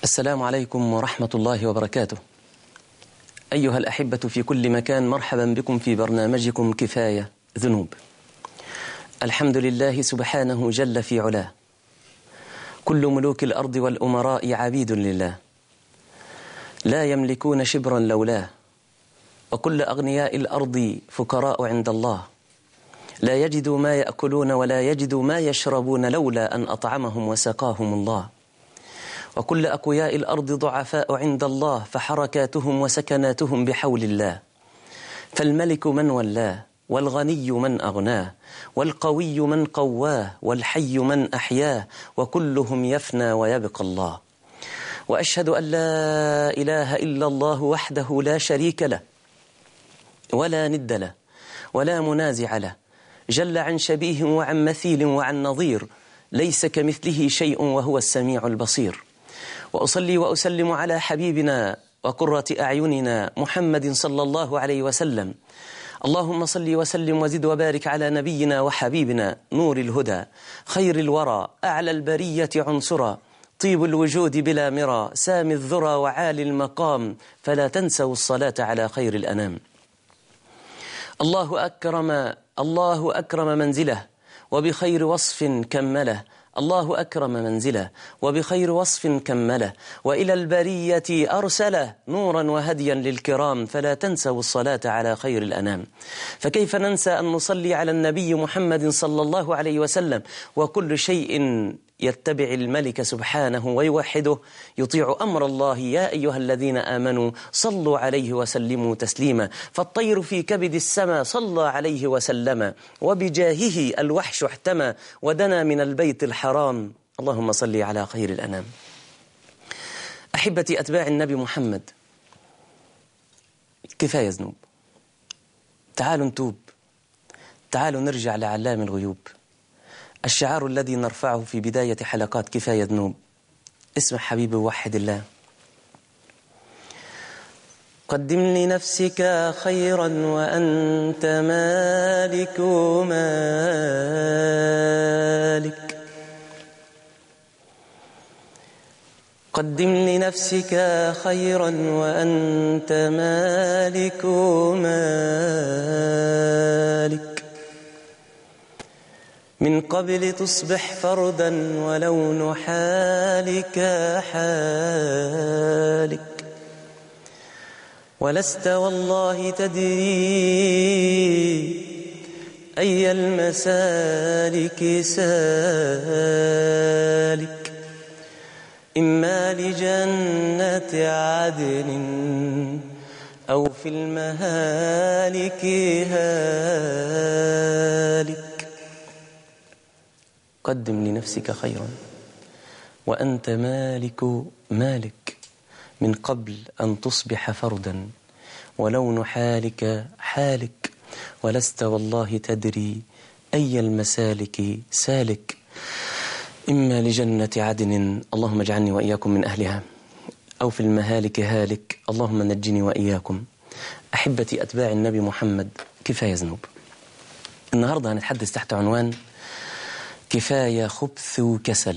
السلام عليكم ورحمة الله وبركاته أيها الأحبة في كل مكان مرحبا بكم في برنامجكم كفاية ذنوب الحمد لله سبحانه جل في علاه كل ملوك الأرض والأمراء عبيد لله لا يملكون شبرا لولاه وكل أغنياء الأرض فقراء عند الله لا يجدوا ما يأكلون ولا يجدوا ما يشربون لولا أن أطعمهم وسقاهم الله وكل أقوياء الأرض ضعفاء عند الله فحركاتهم وسكناتهم بحول الله فالملك من ولاه والغني من أغناه والقوي من قواه والحي من أحياه وكلهم يفنى ويبقى الله وأشهد أن لا إله إلا الله وحده لا شريك له ولا ند له ولا منازع له جل عن شبيه وعن مثيل وعن نظير ليس كمثله شيء وهو السميع البصير وأصلي وأسلم على حبيبنا وقرة أعيننا محمد صلى الله عليه وسلم اللهم صل وسلم وزد وبارك على نبينا وحبيبنا نور الهدى خير الورى أعلى البرية عنصرا طيب الوجود بلا مرى سامي الذرى وعالي المقام فلا تنسوا الصلاة على خير الأنام الله أكرم الله أكرم منزله وبخير وصف كمله الله أكرم منزله وبخير وصف كمله وإلى البرية أرسله نورا وهديا للكرام فلا تنسوا الصلاة على خير الأنام فكيف ننسى أن نصلي على النبي محمد صلى الله عليه وسلم وكل شيء يتبع الملك سبحانه ويوحده يطيع أمر الله يا أيها الذين آمنوا صلوا عليه وسلموا تسليما فالطير في كبد السماء صلى عليه وسلم وبجاهه الوحش احتمى ودنا من البيت الحرام اللهم صل على خير الأنام أحبتي أتباع النبي محمد كفاية ذنوب تعالوا نتوب تعالوا نرجع لعلام الغيوب الشعار الذي نرفعه في بداية حلقات كفاية ذنوب اسمع حبيبي وحد الله قدم لنفسك خيرا وأنت مالك مالك قدم لنفسك خيرا وأنت مالك مالك من قبل تصبح فردا ولون حالك حالك ولست والله تدري أي المسالك سالك إما لجنة عدن أو في المهالك هالك قدم لنفسك خيرا وأنت مالك مالك من قبل أن تصبح فردا ولون حالك حالك ولست والله تدري أي المسالك سالك إما لجنة عدن اللهم اجعلني وإياكم من أهلها أو في المهالك هالك اللهم نجني وإياكم أحبتي أتباع النبي محمد كفاية ذنوب النهاردة هنتحدث تحت عنوان كفاية خبث وكسل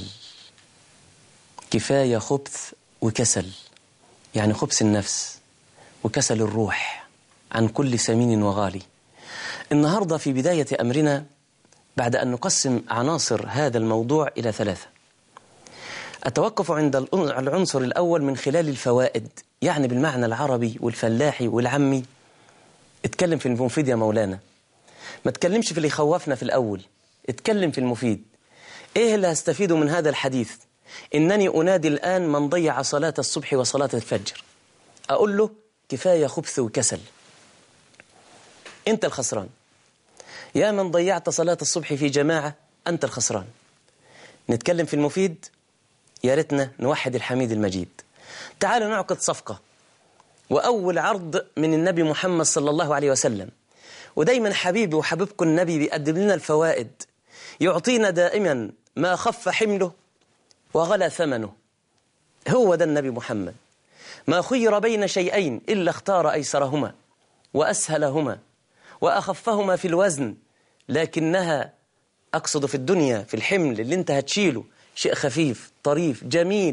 كفاية خبث وكسل يعني خبث النفس وكسل الروح عن كل سمين وغالي النهاردة في بداية أمرنا بعد أن نقسم عناصر هذا الموضوع إلى ثلاثة أتوقف عند العنصر الأول من خلال الفوائد يعني بالمعنى العربي والفلاحي والعمي اتكلم في المفيد يا مولانا ما تكلمش في اللي يخوفنا في الأول اتكلم في المفيد ايه اللي هستفيده من هذا الحديث انني انادي الان من ضيع صلاة الصبح وصلاة الفجر اقول له كفاية خبث وكسل انت الخسران يا من ضيعت صلاة الصبح في جماعة انت الخسران نتكلم في المفيد يا ريتنا نوحد الحميد المجيد تعالوا نعقد صفقة وأول عرض من النبي محمد صلى الله عليه وسلم ودايما حبيبي وحبيبكم النبي بيقدم لنا الفوائد يعطينا دائما ما خف حمله وغلى ثمنه هو ده النبي محمد ما خير بين شيئين إلا اختار أيسرهما وأسهلهما وأخفهما في الوزن لكنها أقصد في الدنيا في الحمل اللي انت هتشيله شيء خفيف طريف جميل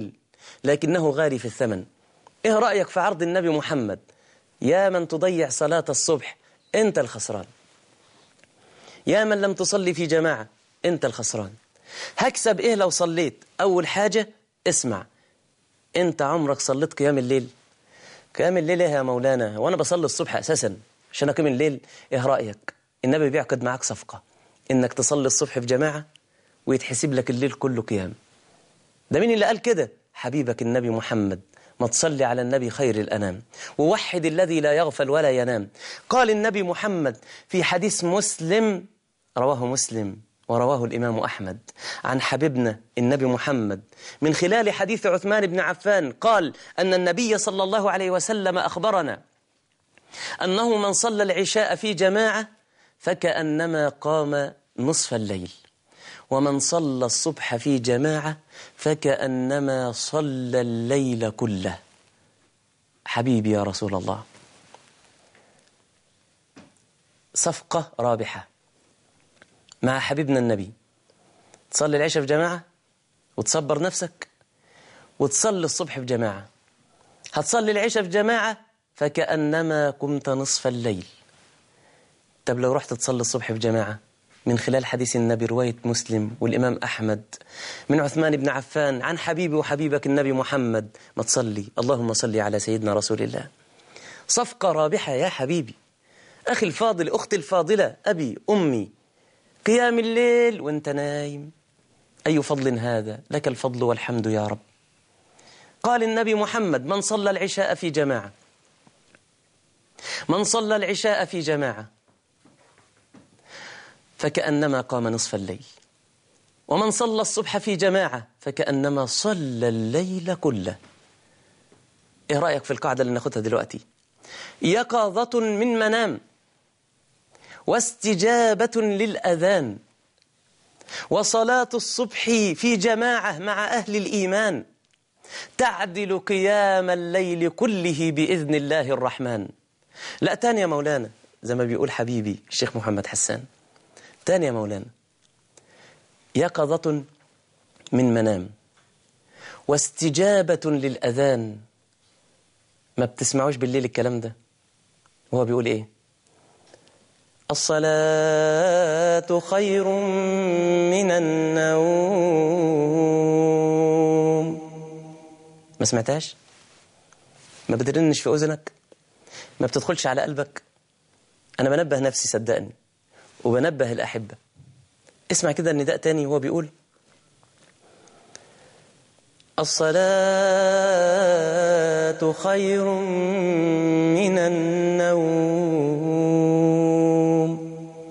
لكنه غالي في الثمن إيه رأيك في عرض النبي محمد يا من تضيع صلاة الصبح أنت الخسران يا من لم تصلي في جماعة أنت الخسران هكسب إيه لو صليت أول حاجة اسمع أنت عمرك صليت قيام الليل قيام الليل إيه يا مولانا وأنا بصلي الصبح أساسا عشان أقيم الليل إيه رأيك النبي بيعقد معاك صفقة إنك تصلي الصبح في جماعة ويتحسب لك الليل كله قيام ده مين اللي قال كده حبيبك النبي محمد ما تصلي على النبي خير الأنام ووحد الذي لا يغفل ولا ينام قال النبي محمد في حديث مسلم رواه مسلم ورواه الإمام أحمد عن حبيبنا النبي محمد من خلال حديث عثمان بن عفان قال أن النبي صلى الله عليه وسلم أخبرنا أنه من صلى العشاء في جماعة فكأنما قام نصف الليل ومن صلى الصبح في جماعة فكأنما صلى الليل كله حبيبي يا رسول الله صفقة رابحة مع حبيبنا النبي تصلي العشاء في جماعة وتصبر نفسك وتصلي الصبح في جماعة هتصلي العشاء في جماعة فكأنما قمت نصف الليل طب لو رحت تصلي الصبح في جماعة من خلال حديث النبي رواية مسلم والإمام أحمد من عثمان بن عفان عن حبيبي وحبيبك النبي محمد ما تصلي اللهم صلي على سيدنا رسول الله صفقة رابحة يا حبيبي أخي الفاضل أختي الفاضلة أبي أمي قيام الليل وانت نايم أي فضل هذا لك الفضل والحمد يا رب قال النبي محمد من صلى العشاء في جماعة من صلى العشاء في جماعة فكأنما قام نصف الليل ومن صلى الصبح في جماعة فكأنما صلى الليل كله إيه رأيك في القاعدة اللي ناخدها دلوقتي يقظة من منام واستجابة للأذان وصلاة الصبح في جماعة مع أهل الإيمان تعدل قيام الليل كله بإذن الله الرحمن لا تاني يا مولانا زي ما بيقول حبيبي الشيخ محمد حسان تاني يا مولانا يقظة من منام واستجابة للأذان ما بتسمعوش بالليل الكلام ده وهو بيقول ايه الصلاة خير من النوم ما سمعتهاش ما بترنش في أذنك ما بتدخلش على قلبك أنا بنبه نفسي صدقني وبنبه الأحبة اسمع كده النداء تاني وهو بيقول الصلاة خير من النوم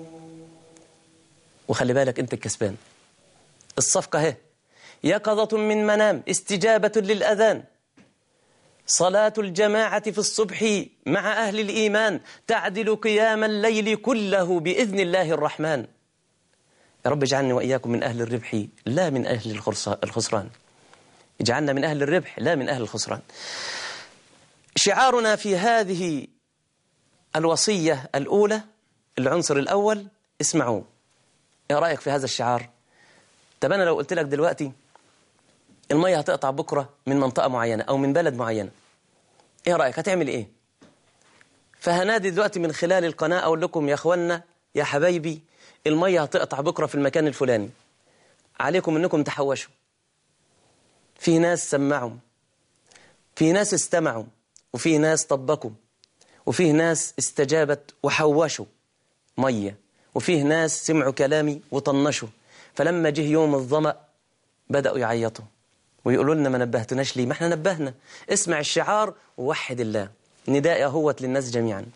وخلي بالك انت الكسبان الصفقة اهي يقظة من منام استجابة للأذان صلاة الجماعة في الصبح مع أهل الإيمان تعدل قيام الليل كله بإذن الله الرحمن يا رب اجعلني وإياكم من أهل الربح لا من أهل الخسران اجعلنا من أهل الربح لا من أهل الخسران شعارنا في هذه الوصية الأولى العنصر الأول اسمعوا ايه رأيك في هذا الشعار طب أنا لو قلت لك دلوقتي المية هتقطع بكرة من منطقة معينة أو من بلد معينة ايه رأيك هتعمل ايه فهنادي دلوقتي من خلال القناة أقول لكم يا أخوانا يا حبايبي المية هتقطع بكرة في المكان الفلاني عليكم أنكم تحوشوا في ناس سمعوا في ناس استمعوا وفي ناس طبقوا وفيه ناس استجابت وحوشوا مية وفيه ناس سمعوا كلامي وطنشوا فلما جه يوم الظمأ بدأوا يعيطوا ويقولوا لنا ما نبهتناش ليه ما احنا نبهنا اسمع الشعار ووحد الله نداء هوت للناس جميعا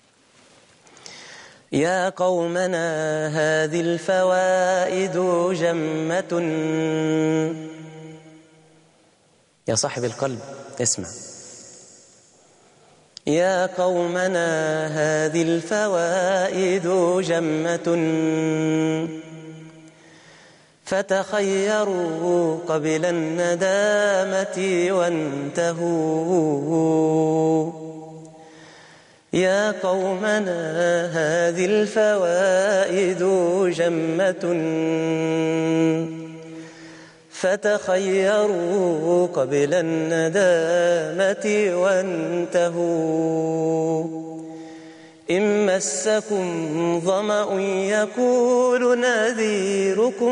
يا قومنا هذه الفوائد جمة يا صاحب القلب اسمع يا قومنا هذه الفوائد جمة فتخيروا قبل الندامة وانتهوا يا قومنا هذه الفوائد جمة فتخيروا قبل الندامة وانتهوا إن مسكم ظمأ يقول نذيركم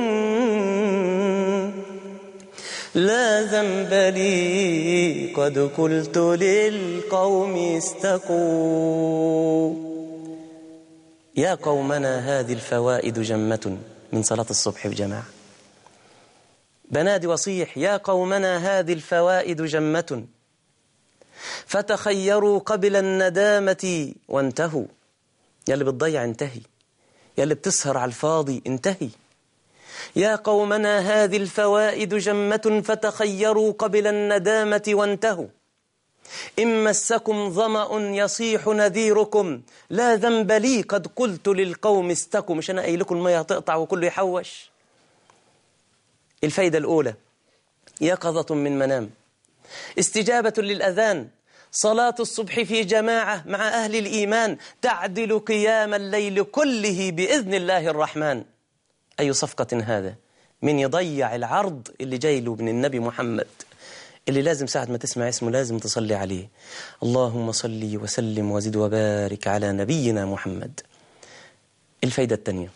لا ذنب لي قد قلت للقوم استقوا يا قومنا هذه الفوائد جمة من صلاة الصبح بجماعة بنادي وصيح يا قومنا هذه الفوائد جمة فتخيروا قبل الندامة وانتهوا يا اللي بتضيع انتهي يا اللي بتسهر على الفاضي انتهي يا قومنا هذه الفوائد جمة فتخيروا قبل الندامة وانتهوا إن مسكم ظمأ يصيح نذيركم لا ذنب لي قد قلت للقوم استقوا مش أنا قايل لكم المية تقطع وكله يحوش الفايدة الأولى يقظة من منام استجابة للأذان صلاة الصبح في جماعة مع أهل الإيمان تعدل قيام الليل كله بإذن الله الرحمن أي صفقة هذا من يضيع العرض اللي جاي له من النبي محمد اللي لازم ساعة ما تسمع اسمه لازم تصلي عليه اللهم صل وسلم وزد وبارك على نبينا محمد الفايدة الثانية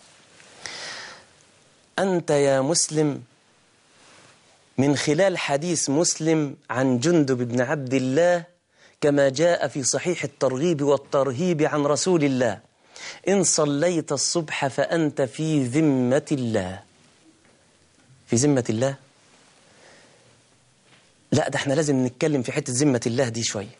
أنت يا مسلم من خلال حديث مسلم عن جندب بن عبد الله كما جاء في صحيح الترغيب والترهيب عن رسول الله إن صليت الصبح فأنت في ذمة الله في ذمة الله لا ده احنا لازم نتكلم في حتة ذمة الله دي شوية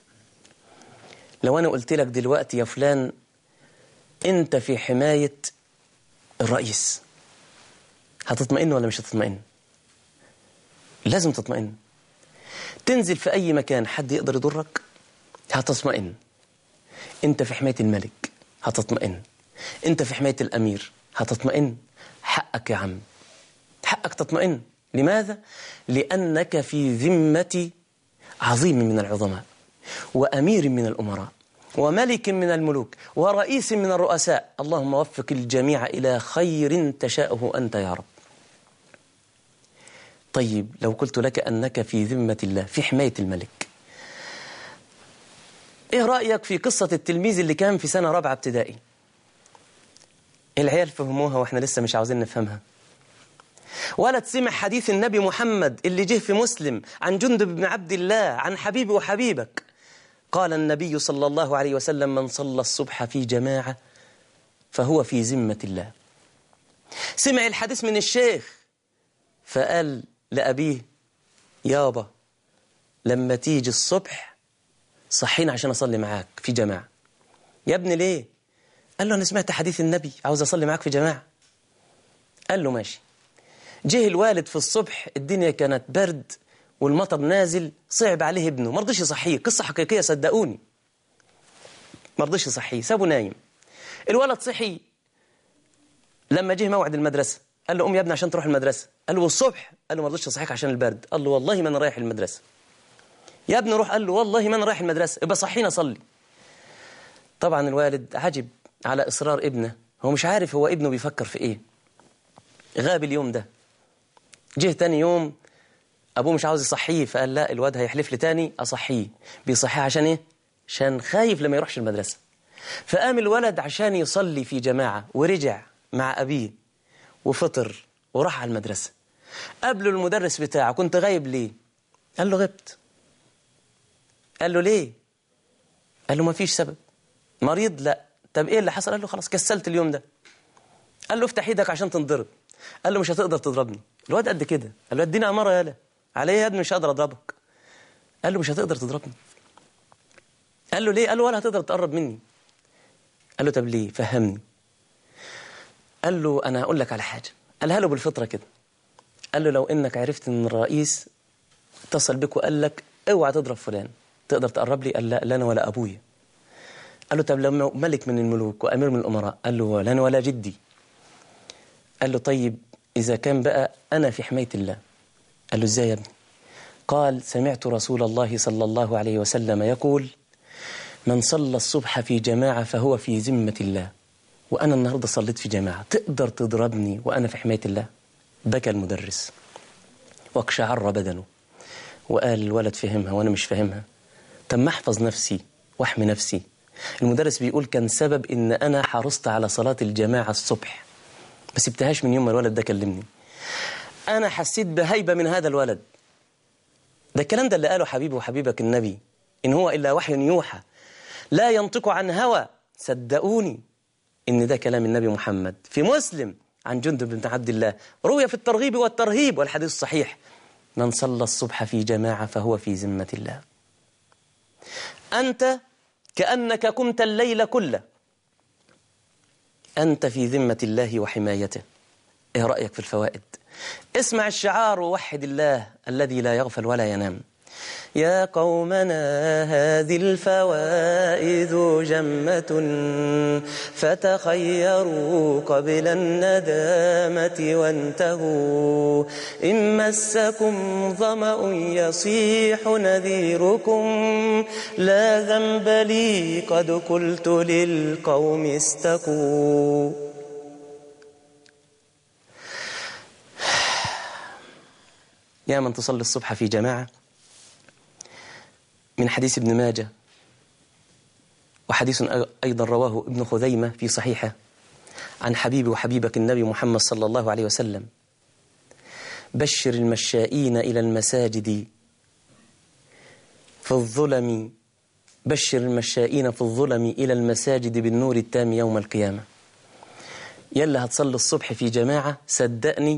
لو أنا قلت لك دلوقتي يا فلان أنت في حماية الرئيس هتطمئن ولا مش هتطمئن لازم تطمئن تنزل في أي مكان حد يقدر يضرك هتطمئن أنت في حماية الملك هتطمئن أنت في حماية الأمير هتطمئن حقك يا عم حقك تطمئن لماذا؟ لأنك في ذمة عظيم من العظماء وأمير من الأمراء وملك من الملوك ورئيس من الرؤساء اللهم وفق الجميع إلى خير تشاءه أنت يا رب طيب لو قلت لك أنك في ذمة الله في حماية الملك إيه رأيك في قصة التلميذ اللي كان في سنة رابعة ابتدائي العيال فهموها وإحنا لسه مش عاوزين نفهمها ولا تسمع حديث النبي محمد اللي جه في مسلم عن جندب بن عبد الله عن حبيبي وحبيبك قال النبي صلى الله عليه وسلم من صلى الصبح في جماعة فهو في ذمة الله سمع الحديث من الشيخ فقال لأبيه يابا لما تيجي الصبح صحينا عشان أصلي معاك في جماعة يا ابني ليه قال له أنا سمعت حديث النبي عاوز أصلي معاك في جماعة قال له ماشي جه الوالد في الصبح الدنيا كانت برد والمطر نازل صعب عليه ابنه ما رضيش يصحيه قصة حقيقية صدقوني ما رضيش يصحيه سابه نايم الولد صحي لما جه موعد المدرسة قال له قوم يا ابني عشان تروح المدرسة قال له والصبح قال له ما رضيتش اصحيك عشان البرد قال له والله ما انا رايح المدرسة يا ابني روح قال له والله ما انا رايح المدرسة يبقى صحينا صلي طبعا الوالد عجب على إصرار ابنه هو مش عارف هو ابنه بيفكر في ايه غاب اليوم ده جه تاني يوم أبوه مش عاوز يصحيه فقال لا الواد هيحلف لي تاني أصحيه بيصحيه عشان إيه؟ عشان خايف لما يروحش المدرسة فقام الولد عشان يصلي في جماعة ورجع مع أبيه وفطر وراح على المدرسة قابله المدرس بتاعه كنت غايب ليه؟ قال له غبت قال له ليه؟ قال له ما فيش سبب مريض لا طب ايه اللي حصل؟ قال له خلاص كسلت اليوم ده قال له افتح ايدك عشان تنضرب قال له مش هتقدر تضربني الواد قد كده قال له اديني اماره يالا عليه يد مش هقدر اضربك قال له مش هتقدر تضربني قال له ليه قال له ولا هتقدر تقرب مني قال له طب ليه فهمني قال له انا هقول لك على حاجه قالها له بالفطره كده قال له لو انك عرفت ان الرئيس اتصل بك وقال لك اوعى تضرب فلان تقدر تقرب لي قال لا لا انا ولا ابويا قال له طب لما ملك من الملوك وامير من الامراء قال له لا انا ولا جدي قال له طيب إذا كان بقى أنا في حماية الله قال له إزاي يا ابني قال سمعت رسول الله صلى الله عليه وسلم يقول من صلى الصبح في جماعة فهو في ذمة الله وأنا النهاردة صليت في جماعة تقدر تضربني وأنا في حماية الله بكى المدرس واقشعر بدنه وقال الولد فهمها وأنا مش فاهمها طب ما أحفظ نفسي وأحمي نفسي المدرس بيقول كان سبب إن أنا حرصت على صلاة الجماعة الصبح ما سبتهاش من يوم ما الولد ده كلمني أنا حسيت بهيبة من هذا الولد ده الكلام ده اللي قاله حبيبي وحبيبك النبي إن هو إلا وحي يوحى لا ينطق عن هوى صدقوني إن ده كلام النبي محمد في مسلم عن جندب بن عبد الله روي في الترغيب والترهيب والحديث صحيح من صلى الصبح في جماعة فهو في ذمة الله أنت كأنك قمت الليل كله أنت في ذمة الله وحمايته إيه رأيك في الفوائد اسمع الشعار ووحد الله الذي لا يغفل ولا ينام يا قومنا هذه الفوائد جمة فتخيروا قبل الندامة وانتهوا إن مسكم ظمأ يصيح نذيركم لا ذنب لي قد قلت للقوم استقوا يا من تصلي الصبح في جماعة من حديث ابن ماجه وحديث أيضا رواه ابن خذيمة في صحيحه عن حبيبي وحبيبك النبي محمد صلى الله عليه وسلم بشر المشائين إلى المساجد في الظلم بشر المشائين في الظلم إلى المساجد بالنور التام يوم القيامة يلا هتصلي الصبح في جماعة صدقني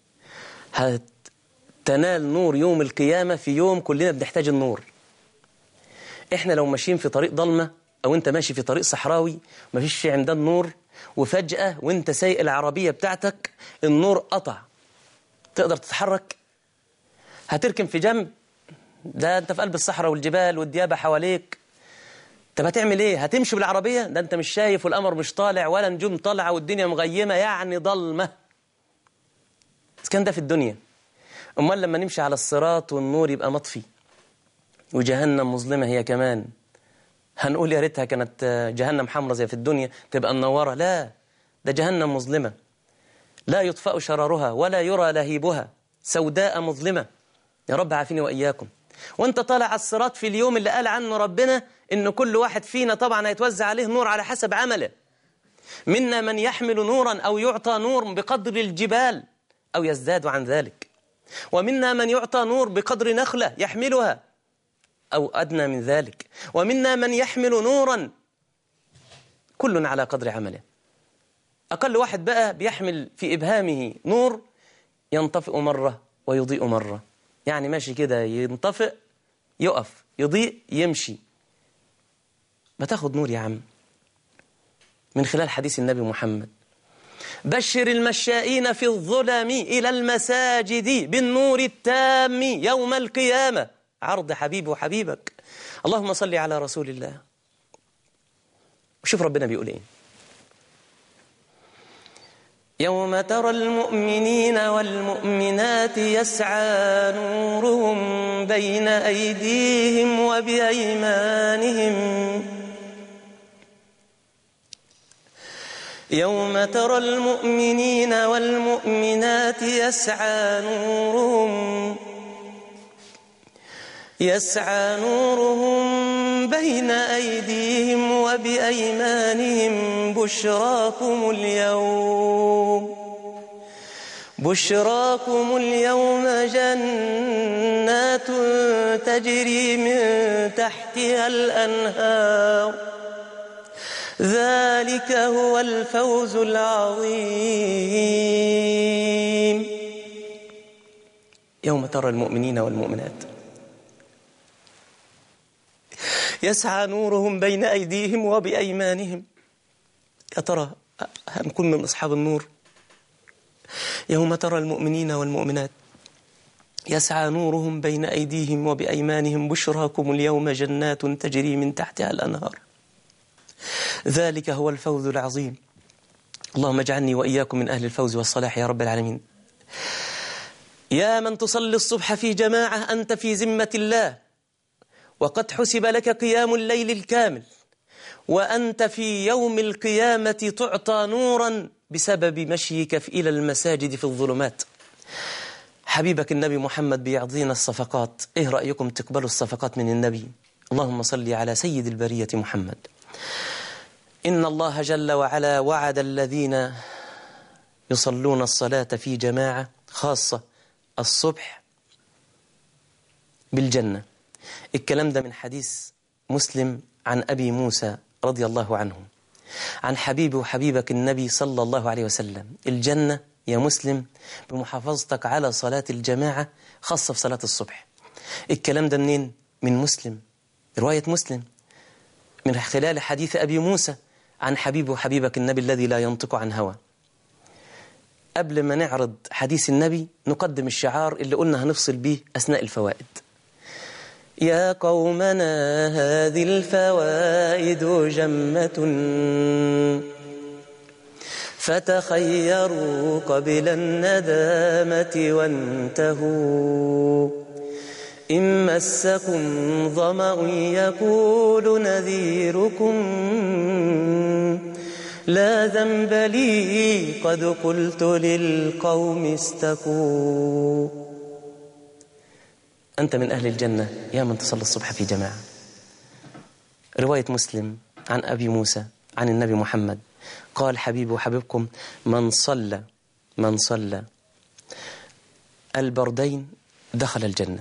هتنال نور يوم القيامة في يوم كلنا بنحتاج النور احنا لو ماشيين في طريق ضلمة او انت ماشي في طريق صحراوي مفيش في عمدان نور وفجأة وانت سايق العربية بتاعتك النور قطع تقدر تتحرك هتركن في جنب ده انت في قلب الصحراء والجبال والديابة حواليك طب هتعمل ايه هتمشي بالعربية ده انت مش شايف والقمر مش طالع ولا نجوم طالعة والدنيا مغيمة يعني ضلمة كان ده في الدنيا امال لما نمشي على الصراط والنور يبقى مطفي وجهنم مظلمة هي كمان هنقول يا ريتها كانت جهنم حمرا زي في الدنيا تبقى منورة لا ده جهنم مظلمة لا يطفأ شرارها ولا يرى لهيبها سوداء مظلمة يا رب عافيني وإياكم وانت طالع على الصراط في اليوم اللي قال عنه ربنا ان كل واحد فينا طبعا هيتوزع عليه نور على حسب عمله منا من يحمل نورا أو يعطى نور بقدر الجبال أو يزداد عن ذلك ومنا من يعطى نور بقدر نخلة يحملها أو أدنى من ذلك ومنا من يحمل نورا كل على قدر عمله أقل واحد بقى بيحمل في إبهامه نور ينطفئ مرة ويضيء مرة يعني ماشي كده ينطفئ يقف يضيء يمشي بتاخد نور يا عم من خلال حديث النبي محمد بشر المشائين في الظلم إلى المساجد بالنور التام يوم القيامة عرض حبيبي وحبيبك اللهم صل على رسول الله وشوف ربنا بيقول ايه يوم ترى المؤمنين والمؤمنات يسعى نورهم بين أيديهم وبأيمانهم يوم ترى المؤمنين والمؤمنات يسعى نورهم يسعى نورهم بين أيديهم وبأيمانهم بشراكم اليوم بشراكم اليوم جنات تجري من تحتها الأنهار ذلك هو الفوز العظيم يوم ترى المؤمنين والمؤمنات يسعى نورهم بين أيديهم وبأيمانهم يا ترى هنكون من أصحاب النور يوم ترى المؤمنين والمؤمنات يسعى نورهم بين أيديهم وبأيمانهم بشراكم اليوم جنات تجري من تحتها الأنهار ذلك هو الفوز العظيم اللهم اجعلني وإياكم من أهل الفوز والصلاح يا رب العالمين يا من تصلي الصبح في جماعة أنت في ذمة الله وقد حسب لك قيام الليل الكامل وأنت في يوم القيامة تعطى نورا بسبب مشيك إلى المساجد في الظلمات حبيبك النبي محمد بيعطينا الصفقات إيه رأيكم تقبلوا الصفقات من النبي اللهم صل على سيد البرية محمد إن الله جل وعلا وعد الذين يصلون الصلاة في جماعة خاصة الصبح بالجنة الكلام ده من حديث مسلم عن أبي موسى رضي الله عنه عن حبيبي وحبيبك النبي صلى الله عليه وسلم الجنة يا مسلم بمحافظتك على صلاة الجماعة خاصة في صلاة الصبح الكلام ده منين؟ من مسلم رواية مسلم من خلال حديث أبي موسى عن حبيبي وحبيبك النبي الذي لا ينطق عن هوى قبل ما نعرض حديث النبي نقدم الشعار اللي قلنا هنفصل به أثناء الفوائد يا قومنا هذه الفوائد جمة فتخيروا قبل الندامة وانتهوا إن مسكم ظمأ يقول نذيركم لا ذنب لي قد قلت للقوم استكوا أنت من أهل الجنة يا من تصلي الصبح في جماعة رواية مسلم عن أبي موسى عن النبي محمد قال حبيبي وحبيبكم من صلى من صلى البردين دخل الجنة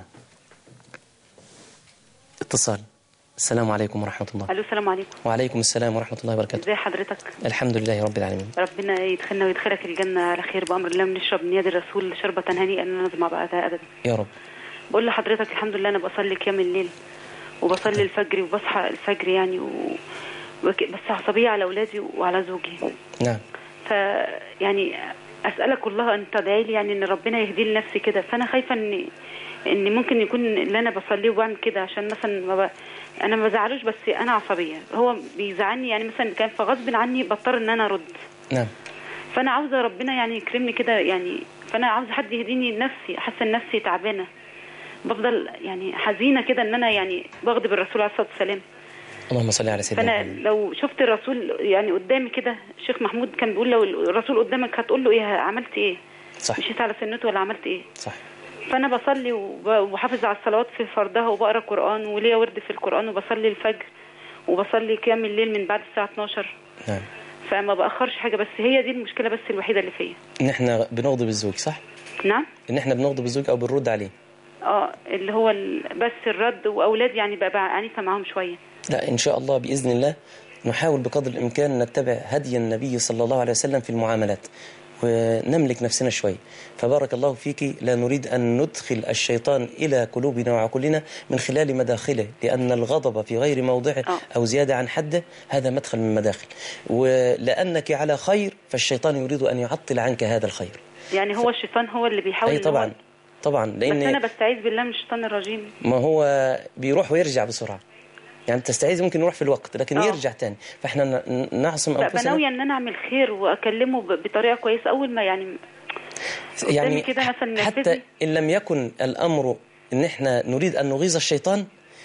اتصال السلام عليكم ورحمة الله الو السلام عليكم وعليكم السلام ورحمة الله وبركاته ازي حضرتك الحمد لله رب العالمين ربنا يدخلنا ويدخلك الجنه على خير بامر الله ونشرب من يد الرسول شربة هنيئا لا نظمع بعدها ابدا يا رب بقول لحضرتك الحمد لله انا بصلي قيام الليل وبصلي الفجر وبصحى الفجر يعني و... وك- بس عصبيه على اولادي وعلى زوجي نعم ف يعني اسالك الله ان تدعي لي يعني ان ربنا يهدي لي نفسي كده فانا خايفه ان ان ممكن يكون اللي انا بصليه وبعمل كده عشان مثلا ما ب... انا ما بزعلوش بس انا عصبيه هو بيزعلني يعني مثلا كان فغصب عني بضطر ان انا ارد نعم فانا عاوزه ربنا يعني يكرمني كده يعني فانا عاوزه حد يهديني نفسي حاسه ان نفسي تعبانه بفضل يعني حزينه كده ان انا يعني بغضب الرسول عليه الصلاه والسلام اللهم صل على سيدنا فانا محمد لو شفت الرسول يعني قدامي كده الشيخ محمود كان بيقول لو الرسول قدامك هتقول له ايه عملت ايه صح مشيت على سنته ولا عملت ايه صح فانا بصلي وب- وبحافظ على الصلوات في فرضها وبقرا قران وليا ورد في القران وبصلي الفجر وبصلي قيام الليل من بعد الساعه 12 نعم فما باخرش حاجه بس هي دي المشكله بس الوحيده اللي فيا ان احنا بنغضب الزوج صح نعم ان احنا بنغضب الزوج او بنرد عليه اه اللي هو ال... بس الرد واولادي يعني بقى عنيفه معاهم شويه لا إن شاء الله بإذن الله نحاول بقدر الإمكان نتبع هدي النبي صلى الله عليه وسلم في المعاملات ونملك نفسنا شوي فبارك الله فيك لا نريد أن ندخل الشيطان إلى قلوبنا وعقولنا من خلال مداخله لأن الغضب في غير موضعه آه. أو زيادة عن حده هذا مدخل من مداخل ولأنك على خير فالشيطان يريد أن يعطل عنك هذا الخير يعني هو الشيطان هو اللي بيحاول أي إن هو- طبعا طبعا بس انا لأن بستعيذ بالله من الشيطان الرجيم ما هو بيروح ويرجع بسرعة يعني تستعيذ ممكن يروح في الوقت لكن آه. يرجع تاني فاحنا ن- نعصم لا أنفسنا بناويه ان انا اعمل خير واكلمه ب- بطريقه كويسه اول ما يعني يعني كده مثلا حتى نرفزني. إن لم يكن الأمر إن إحنا نريد أن نغيظ الشيطان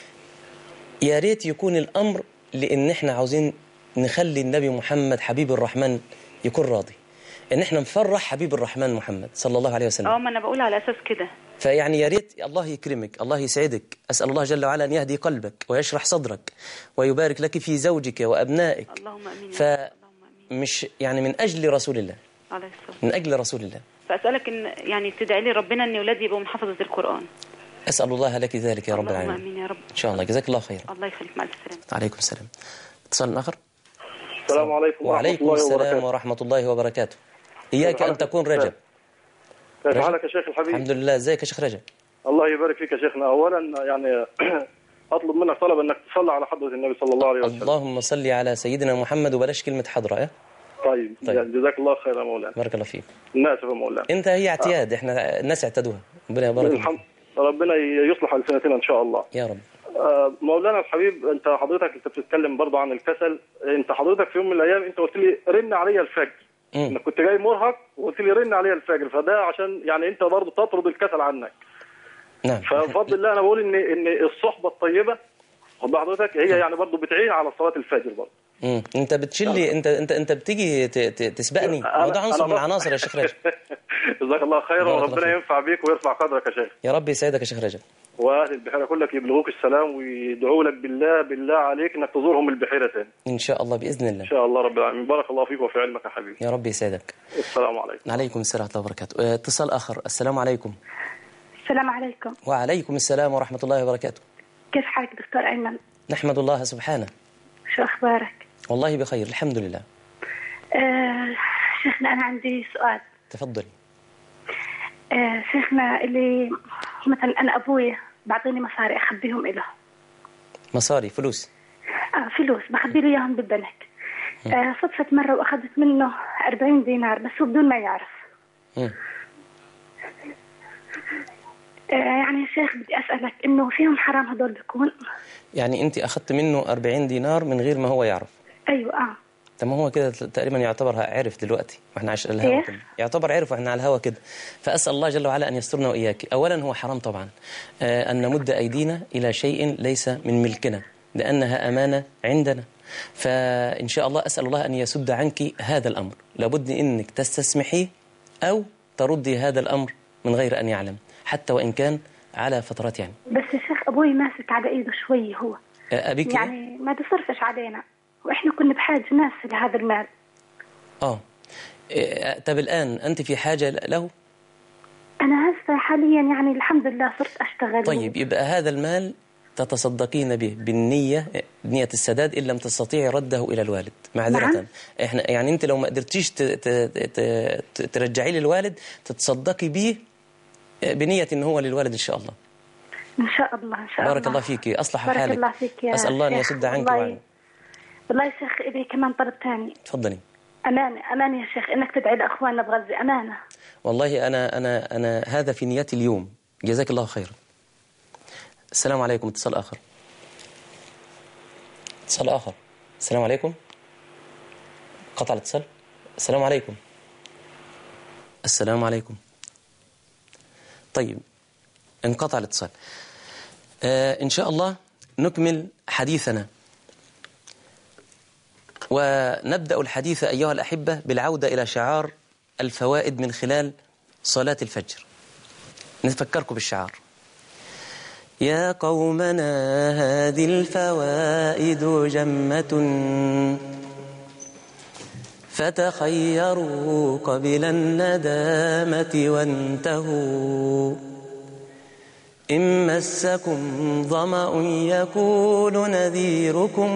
يا ريت يكون الأمر لأن إحنا عاوزين نخلي النبي محمد حبيب الرحمن يكون راضي إن إحنا نفرح حبيب الرحمن محمد صلى الله عليه اه وسلم ما انا بقول على اساس كده فيعني يا ريت الله يكرمك الله يسعدك أسأل الله جل وعلا أن يهدي قلبك ويشرح صدرك ويبارك لك في زوجك وأبنائك اللهم امين يا ف- رب. اللهم امين مش يعني من أجل رسول الله عليه الصلاه من أجل رسول الله فاسالك ان يعني تدعي لي ربنا ان اولادي يبقوا من حفظه القران أسأل الله لك ذلك يا رب اللهم العالمين امين يا رب إن شاء الله جزاك الله خير الله يخليك مع السلامه عليكم السلام اتصال آخر السلام عليكم وعليكم ورحمة الله السلام وبركاته. ورحمة الله وبركاته إياك أن تكون رجب كيف حالك يا شيخ الحبيب الحمد لله ازيك يا شيخ رجب الله يبارك فيك يا شيخنا اولا يعني اطلب منك طلب انك تصلي على حضره النبي صلى الله عليه وسلم اللهم صل على سيدنا محمد وبلاش كلمة حضرة إيه؟ طيب, طيب. يعني جزاك الله خير يا مولانا بارك الله فيك الناس يا مولانا انت هي اعتياد احنا الناس اعتادوها ربنا يبارك فيك. الحمد ربنا يصلح السنتين ان شاء الله يا رب آه، مولانا الحبيب انت حضرتك انت بتتكلم برضه عن الكسل انت حضرتك في يوم من الايام انت قلت لي رن عليا الفجر مم. انك كنت جاي مرهق وقلت لي رن عليا الفجر فده عشان يعني انت برضه تطرد الكسل عنك نعم فبفضل الله انا بقول ان ان الصحبه الطيبه خد بال حضرتك هي يعني برضه بتعين على صلاه الفجر برضه مم. انت بتشلي انت انت انت بتيجي ت- ت- تسبقني أنا- هو ده عنصر أنا من بس- العناصر يا شيخ رجب جزاك الله خيرا بارك الله وربنا فيك. ينفع بيك ويرفع قدرك يا شيخ يا رب يسعدك يا شيخ رجب واهل البحيره كلك يبلغوك السلام ويدعوا لك بالله بالله عليك انك تزورهم البحيره تاني ان شاء الله باذن الله ان شاء الله رب العالمين بارك الله فيك وفي علمك يا حبيبي يا رب يسعدك السلام عليكم عليكم السلام ورحمه الله وبركاته اه، اتصال اخر السلام عليكم السلام عليكم وعليكم السلام ورحمه الله وبركاته كيف حالك دكتور أيمن نحمد الله سبحانه شو أخبارك والله بخير الحمد لله آه شيخنا أنا عندي سؤال تفضلي آه شيخنا اللي مثلا أنا أبوي بعطيني مصاري أخبيهم له مصاري فلوس آه فلوس بخبي له إياهم بالبنك آه صدفت مرة وأخذت منه 40 دينار بس هو بدون ما يعرف مم. آه يعني يا شيخ بدي أسألك إنه فيهم حرام هدول بيكون يعني انت اخذت منه 40 دينار من غير ما هو يعرف أيوة آه طب ما هو كده تقريبا يعتبر عرف دلوقتي واحنا عايش على الهوا إيه؟ كده يعتبر عرف واحنا على الهوا كده فاسال الله جل وعلا ان يسترنا واياك اولا هو حرام طبعا آه ان نمد ايدينا الى شيء ليس من ملكنا لانها امانه عندنا فان شاء الله اسال الله ان يسد عنك هذا الامر لابد انك تستسمحيه او تردي هذا الامر من غير ان يعلم حتى وان كان على فترات يعني بس يا شيخ أبوي ماسك على إيده شوي هو آه، ابيك يعني ما بيصرفش علينا وإحنا كنا بحاجة ناس لهذا المال اه آه، طب الان انت في حاجه له أنا هسه حاليا يعني الحمد لله صرت أشتغل طيب يبقى هذا المال تتصدقين به بالنية نية السداد إن لم تستطيعي رده إلى الوالد معذرة نعم. إحنا يعني أنت لو ما قدرتيش ت- ت- ت- ت- ترجعيه للوالد تتصدقي به بنية إن هو للوالد إن شاء الله إن شاء الله إن شاء بارك الله الله فيك أصلح بارك حالك الله فيك يا أسأل الله أن شيخ. يسد عنك والله, وعنك والله يا شيخ إلي كمان طلب ثاني تفضلي أمانة أمانة يا شيخ إنك تدعي لأخواننا بغزة أمانة والله أنا أنا أنا هذا في نيتي اليوم جزاك الله خيرا السلام عليكم اتصال آخر اتصال آخر السلام عليكم قطع الاتصال السلام عليكم السلام عليكم طيب انقطع الاتصال آه إن شاء الله نكمل حديثنا ونبدأ الحديث أيها الأحبة بالعودة إلى شعار الفوائد من خلال صلاة الفجر نفكركم بالشعار يا قومنا هذه الفوائد جمة فتخيروا قبل الندامة وانتهوا إن مسكم ظمأ يكون نذيركم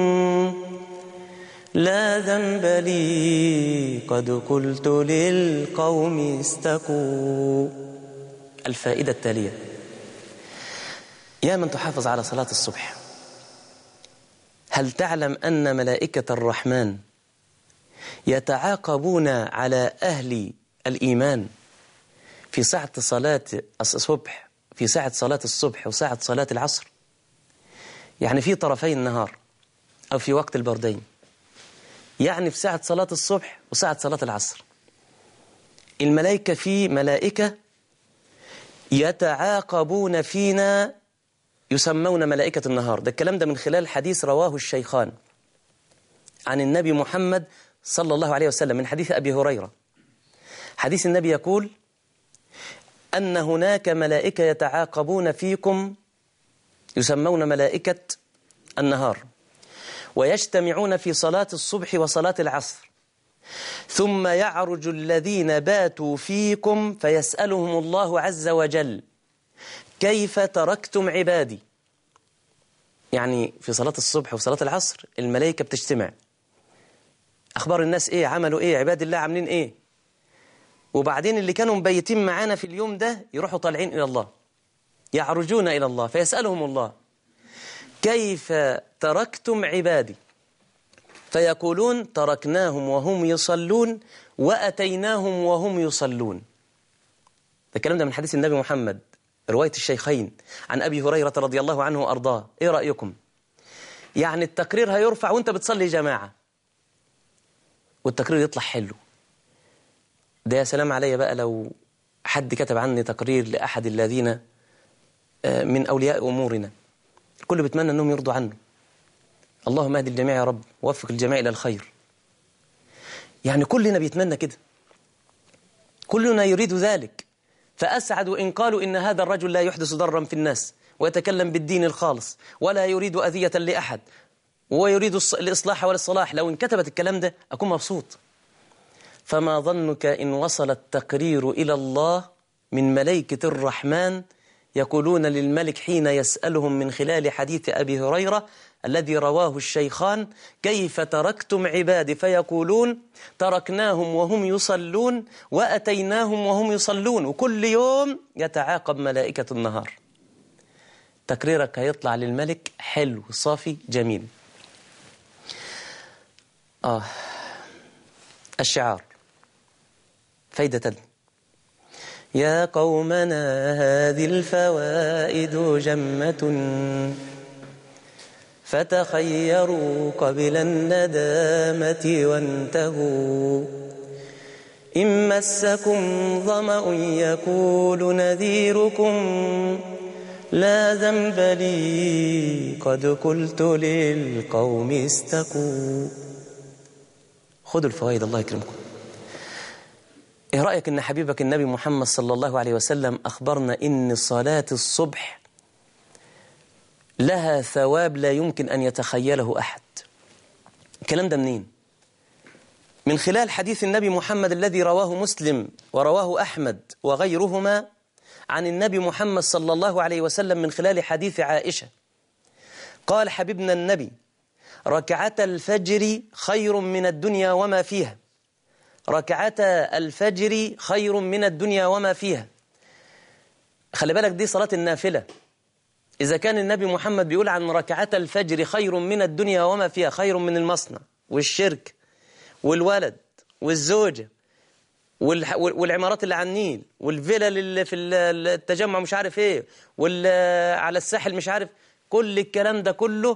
لا ذنب لي قد قلت للقوم استكوا الفائدة التالية يا من تحافظ على صلاة الصبح هل تعلم أن ملائكة الرحمن يتعاقبون على أهل الإيمان في ساعة صلاة الصبح في ساعة صلاة الصبح وساعة صلاة العصر يعني في طرفي النهار أو في وقت البردين يعني في ساعة صلاة الصبح وساعة صلاة العصر الملائكة في ملائكة يتعاقبون فينا يسمون ملائكة النهار ده الكلام ده من خلال حديث رواه الشيخان عن النبي محمد صلى الله عليه وسلم من حديث أبي هريرة حديث النبي يقول أن هناك ملائكة يتعاقبون فيكم يسمون ملائكة النهار ويجتمعون في صلاة الصبح وصلاة العصر ثم يعرج الذين باتوا فيكم فيسألهم الله عز وجل كيف تركتم عبادي يعني في صلاة الصبح وصلاة العصر الملائكة بتجتمع أخبار الناس إيه عملوا إيه عباد الله عاملين إيه وبعدين اللي كانوا مبيتين معانا في اليوم ده يروحوا طالعين إلى الله يعرجون إلى الله فيسألهم الله كيف تركتم عبادي فيقولون تركناهم وهم يصلون وأتيناهم وهم يصلون ده الكلام ده من حديث النبي محمد رواية الشيخين عن أبي هريرة رضي الله عنه وأرضاه إيه رأيكم يعني التقرير هيرفع وانت بتصلي جماعة والتقرير يطلع حلو ده يا سلام عليا بقى لو حد كتب عني تقرير لأحد الذين من أولياء أمورنا الكل بيتمنى أنهم يرضوا عنه اللهم اهد الجميع يا رب ووفق الجميع إلى الخير يعني كلنا بيتمنى كده كلنا يريد ذلك فأسعد إن قالوا إن هذا الرجل لا يحدث ضرا في الناس ويتكلم بالدين الخالص ولا يريد أذية لأحد ويريد الإصلاح والصلاح لو انكتبت الكلام ده أكون مبسوط فما ظنك إن وصل التقرير إلى الله من ملائكة الرحمن يقولون للملك حين يسألهم من خلال حديث أبي هريرة الذي رواه الشيخان كيف تركتم عبادي فيقولون تركناهم وهم يصلون وأتيناهم وهم يصلون وكل يوم يتعاقب ملائكة النهار تقريرك هيطلع للملك حلو صافي جميل آه الشعار فايدة تدني يا قومنا هذه الفوائد جمة فتخيروا قبل الندامة وانتهوا إن مسكم ظمأ يقول نذيركم لا ذنب لي قد قلت للقوم استكوا خذوا الفوائد الله يكرمكم ايه رأيك ان حبيبك النبي محمد صلى الله عليه وسلم اخبرنا ان صلاة الصبح لها ثواب لا يمكن ان يتخيله احد الكلام ده منين من خلال حديث النبي محمد الذي رواه مسلم ورواه احمد وغيرهما عن النبي محمد صلى الله عليه وسلم من خلال حديث عائشة قال حبيبنا النبي ركعة الفجر خير من الدنيا وما فيها ركعة الفجر خير من الدنيا وما فيها خلي بالك دي صلاة النافلة إذا كان النبي محمد بيقول عن ركعة الفجر خير من الدنيا وما فيها خير من المصنع والشرك والولد والزوجة والعمارات اللي على النيل والفلل اللي في التجمع مش عارف ايه على الساحل مش عارف كل الكلام ده كله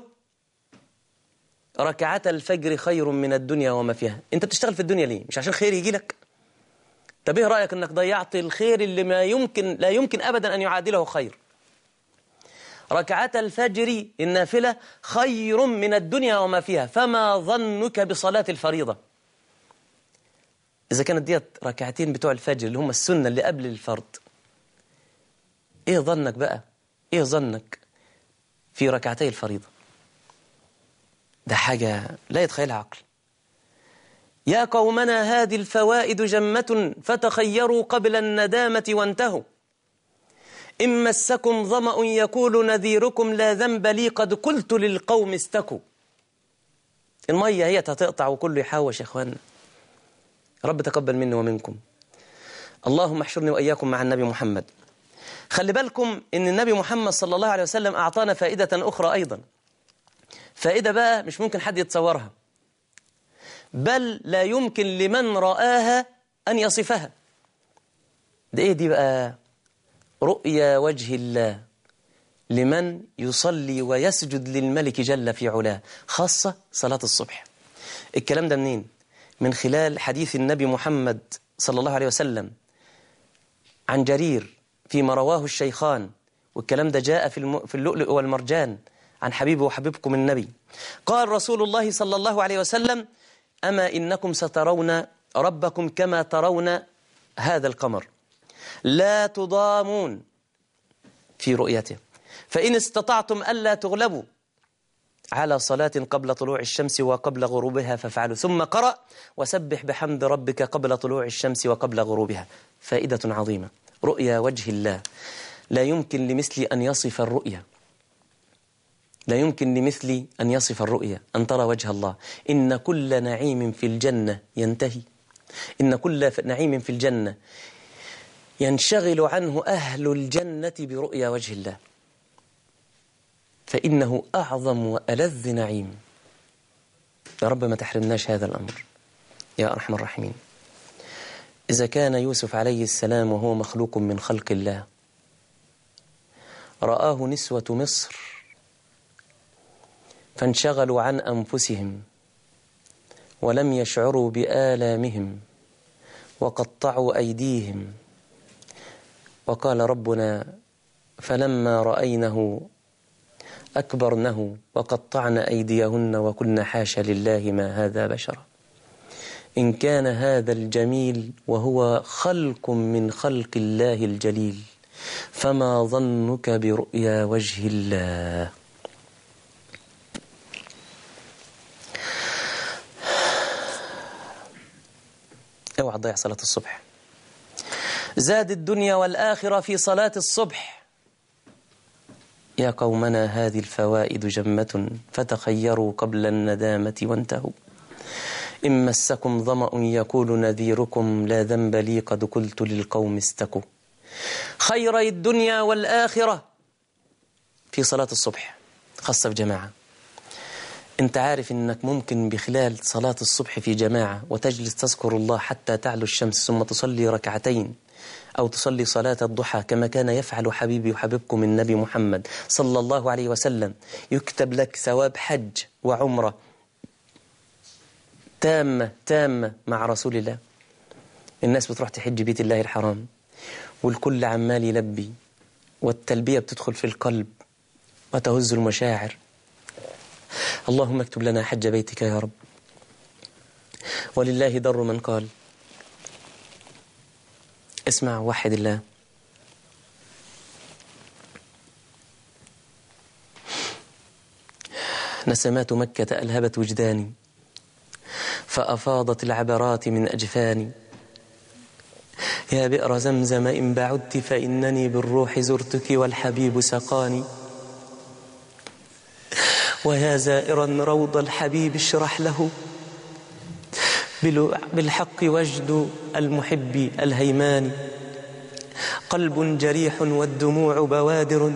ركعات الفجر خير من الدنيا وما فيها انت بتشتغل في الدنيا ليه مش عشان خير يجي لك طب ايه رايك انك ضيعت الخير اللي ما يمكن لا يمكن ابدا ان يعادله خير ركعات الفجر النافله خير من الدنيا وما فيها فما ظنك بصلاه الفريضه إذا كانت ديت ركعتين بتوع الفجر اللي هم السنة اللي قبل الفرض إيه ظنك بقى إيه ظنك في ركعتي الفريضة ده حاجة لا يتخيلها عقل يا قومنا هذه الفوائد جمة فتخيروا قبل الندامة وانتهوا إن مسكم ظمأ يقول نذيركم لا ذنب لي قد قلت للقوم استكوا المية هي هتقطع وكله يحوش يا إخواننا رب تقبل مني ومنكم اللهم احشرني وإياكم مع النبي محمد خلي بالكم ان النبي محمد صلى الله عليه وسلم أعطانا فائدة أخرى أيضا فائدة بقى مش ممكن حد يتصورها بل لا يمكن لمن رآها أن يصفها ده إيه دي بقى رؤيا وجه الله لمن يصلي ويسجد للملك جل في علاه خاصة صلاة الصبح الكلام ده منين؟ من خلال حديث النبي محمد صلى الله عليه وسلم عن جرير فيما رواه الشيخان والكلام ده جاء في في اللؤلؤ والمرجان عن حبيبي وحبيبكم النبي قال رسول الله صلى الله عليه وسلم أما إنكم سترون ربكم كما ترون هذا القمر لا تضامون في رؤيته فإن استطعتم ألا تغلبوا على صلاة قبل طلوع الشمس وقبل غروبها فافعلوا ثم قرأ وسبح بحمد ربك قبل طلوع الشمس وقبل غروبها فائدة عظيمة رؤيا وجه الله لا يمكن لمثلي أن يصف الرؤيا لا يمكن لمثلي أن يصف الرؤيا أن ترى وجه الله إن كل نعيم في الجنة ينتهي إن كل نعيم في الجنة ينشغل عنه أهل الجنة برؤيا وجه الله فإنه أعظم وألذ نعيم يا رب ما تحرمناش هذا الأمر يا أرحم الراحمين إذا كان يوسف عليه السلام وهو مخلوق من خلق الله رآه نسوة مصر فانشغلوا عن أنفسهم ولم يشعروا بآلامهم وقطعوا أيديهم وقال ربنا فلما رأينه أكبرنه وقطعن أيديهن وقلن حاش لله ما هذا بشرا إن كان هذا الجميل وهو خلق من خلق الله الجليل فما ظنك برؤيا وجه الله اوعى تضيع صلاة الصبح زاد الدنيا والآخرة في صلاة الصبح يا قومنا هذه الفوائد جمة فتخيروا قبل الندامة وانتهوا إن مسكم ظمأ يقول نذيركم لا ذنب لي قد قلت للقوم استكوا خيري الدنيا والآخرة في صلاة الصبح خاصة في جماعة انت عارف انك ممكن بخلال صلاة الصبح في جماعة وتجلس تذكر الله حتى تعلو الشمس ثم تصلي ركعتين أو تصلي صلاة الضحى كما كان يفعل حبيبي وحبيبكم النبي محمد صلى الله عليه وسلم يكتب لك ثواب حج وعمرة تامة تامة مع رسول الله الناس بتروح تحج بيت الله الحرام والكل عمال يلبي والتلبية بتدخل في القلب وتهز المشاعر اللهم اكتب لنا حج بيتك يا رب ولله در من قال اسمع وحد الله نسمات مكة ألهبت وجداني فأفاضت العبرات من أجفاني يا بئر زمزم إن بعدت فإنني بالروح زرتك والحبيب سقاني ويا زائرا روض الحبيب اشرح له بالحق وجد المحب الهيمان قلب جريح والدموع بوادر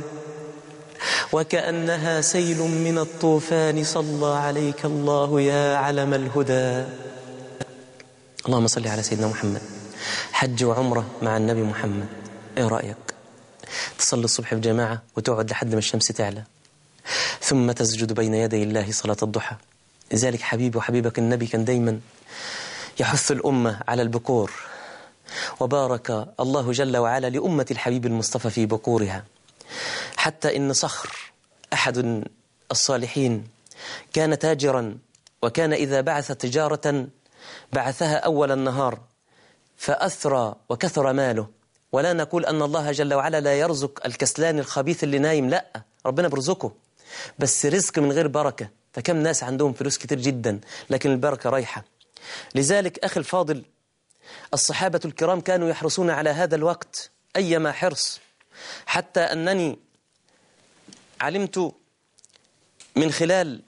وكأنها سيل من الطوفان صلى عليك الله يا علم الهدى اللهم صل على سيدنا محمد حج وعمرة مع النبي محمد ايه رأيك تصلي الصبح في جماعة وتقعد لحد ما الشمس تعلى ثم تسجد بين يدي الله صلاة الضحى لذلك حبيبي وحبيبك النبي كان دايما يحث الأمة على البكور وبارك الله جل وعلا لأمة الحبيب المصطفى في بكورها حتى إن صخر أحد الصالحين كان تاجرا وكان إذا بعث تجارة بعثها أول النهار فأثرى وكثر ماله ولا نقول أن الله جل وعلا لا يرزق الكسلان الخبيث اللي نايم لا ربنا برزقه بس رزق من غير بركة فكم ناس عندهم فلوس كتير جدا لكن البركة رايحة لذلك أخي الفاضل الصحابة الكرام كانوا يحرصون على هذا الوقت أيما حرص حتى أنني علمت من خلال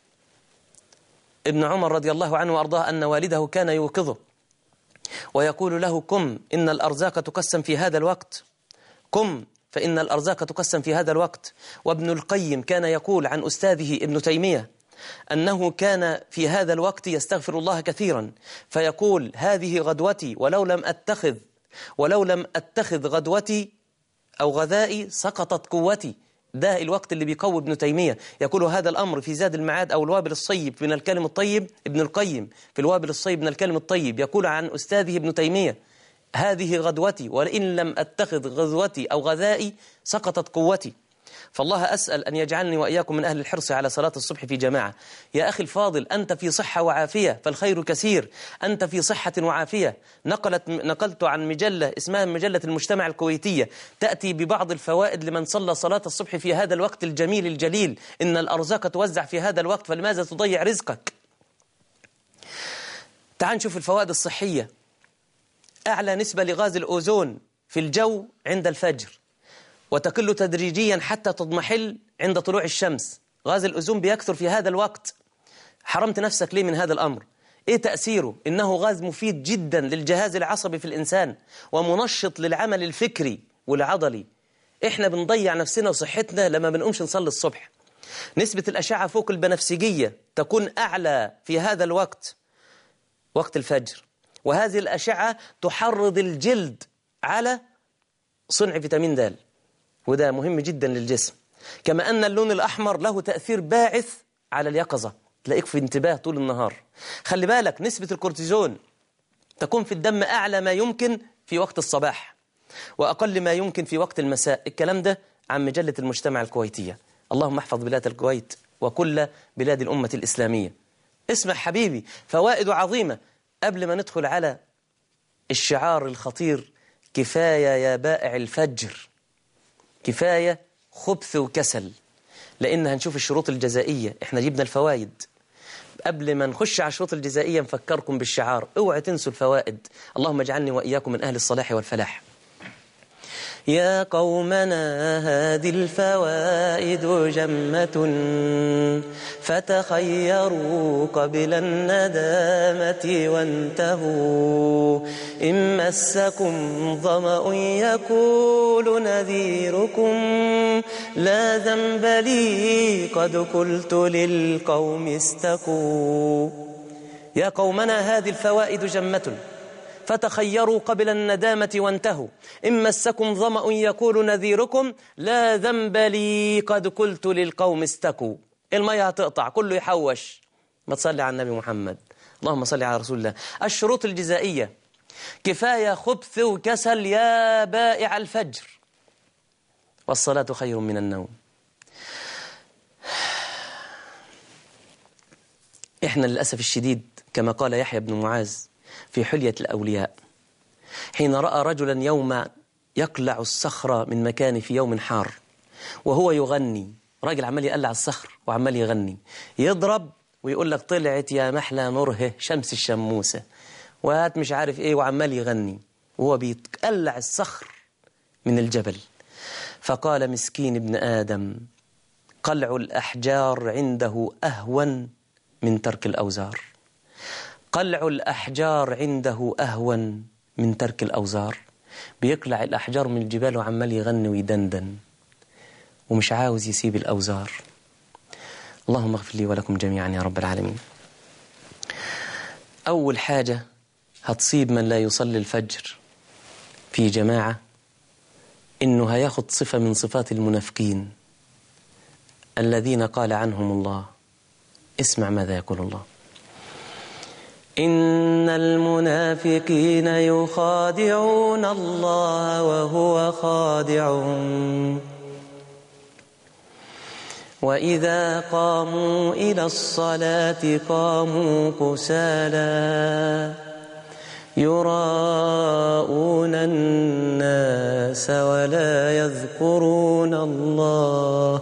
ابن عمر رضي الله عنه وأرضاه أن والده كان يوقظه ويقول له قم إن الأرزاق تقسم في هذا الوقت قم فإن الأرزاق تقسم في هذا الوقت وابن القيم كان يقول عن أستاذه ابن تيمية أنه كان في هذا الوقت يستغفر الله كثيرا فيقول هذه غدوتي ولو لم أتخذ ولو لم أتخذ غدوتي أو غذائي سقطت قوتي ده الوقت اللي بيقوي ابن تيمية يقول هذا الأمر في زاد المعاد أو الوابل الصيب من الكلم الطيب ابن القيم في الوابل الصيب من الكلم الطيب يقول عن أستاذه ابن تيمية هذه غدوتي ولئن لم أتخذ غزوتي أو غذائي سقطت قوتي فالله أسأل أن يجعلني وإياكم من أهل الحرص على صلاة الصبح في جماعة يا أخي الفاضل أنت في صحة وعافية فالخير كثير أنت في صحة وعافية نقلت نقلت عن مجلة اسمها مجلة المجتمع الكويتية تأتي ببعض الفوائد لمن صلى صلاة الصبح في هذا الوقت الجميل الجليل إن الأرزاق توزع في هذا الوقت فلماذا تضيع رزقك تعال نشوف الفوائد الصحية أعلى نسبة لغاز الأوزون في الجو عند الفجر وتقل تدريجيا حتى تضمحل عند طلوع الشمس غاز الأوزون بيكثر في هذا الوقت حرمت نفسك ليه من هذا الأمر إيه تأثيره؟ إنه غاز مفيد جدا للجهاز العصبي في الإنسان ومنشط للعمل الفكري والعضلي إحنا بنضيع نفسنا وصحتنا لما بنقومش نصلي الصبح نسبة الأشعة فوق البنفسجية تكون أعلى في هذا الوقت وقت الفجر وهذه الأشعة تحرض الجلد على صنع فيتامين د وده مهم جدا للجسم كما أن اللون الأحمر له تأثير باعث على اليقظة تلاقيك في انتباه طول النهار خلي بالك نسبة الكورتيزون تكون في الدم أعلى ما يمكن في وقت الصباح وأقل ما يمكن في وقت المساء الكلام ده عن مجلة المجتمع الكويتية اللهم احفظ بلاد الكويت وكل بلاد الأمة الإسلامية اسمع حبيبي فوائد عظيمة قبل ما ندخل على الشعار الخطير كفاية يا بائع الفجر كفاية خبث وكسل لأن هنشوف الشروط الجزائية احنا جبنا الفوائد قبل ما نخش على الشروط الجزائية نفكركم بالشعار اوعى تنسوا الفوائد اللهم اجعلني وإياكم من أهل الصلاح والفلاح يا قومنا هذه الفوائد جمة فتخيروا قبل الندامة وانتهوا إن مسكم ظمأ يقول نذيركم لا ذنب لي قد قلت للقوم استكوا يا قومنا هذه الفوائد جمة فتخيروا قبل الندامة وانتهوا إن مسكم ظمأ يقول نذيركم لا ذنب لي قد قلت للقوم استكوا المية هتقطع كله يحوش ما تصلي على النبي محمد اللهم صل على رسول الله الشروط الجزائية كفاية خبث وكسل يا بائع الفجر والصلاة خير من النوم إحنا للأسف الشديد كما قال يحيى بن معاذ في حلية الأولياء حين رأى رجلا يوما يقلع الصخرة من مكان في يوم حار وهو يغني راجل عمال يقلع الصخر وعمال يغني يضرب ويقول لك طلعت يا محلى نوره شمس الشموسة وهات مش عارف ايه وعمال يغني وهو بيتقلع الصخر من الجبل فقال مسكين ابن آدم قلع الأحجار عنده أهون من ترك الأوزار قلع الأحجار عنده أهون من ترك الأوزار بيقلع الأحجار من الجبال وعمال يغني ويدندن ومش عاوز يسيب الأوزار اللهم اغفر لي ولكم جميعا يا رب العالمين أول حاجة هتصيب من لا يصلي الفجر في جماعة إنه هياخد صفة من صفات المنافقين الذين قال عنهم الله اسمع ماذا يقول الله إن المنافقين يخادعون الله وهو خادعهم وإذا قاموا إلى الصلاة قاموا كسالى يراءون الناس ولا يذكرون الله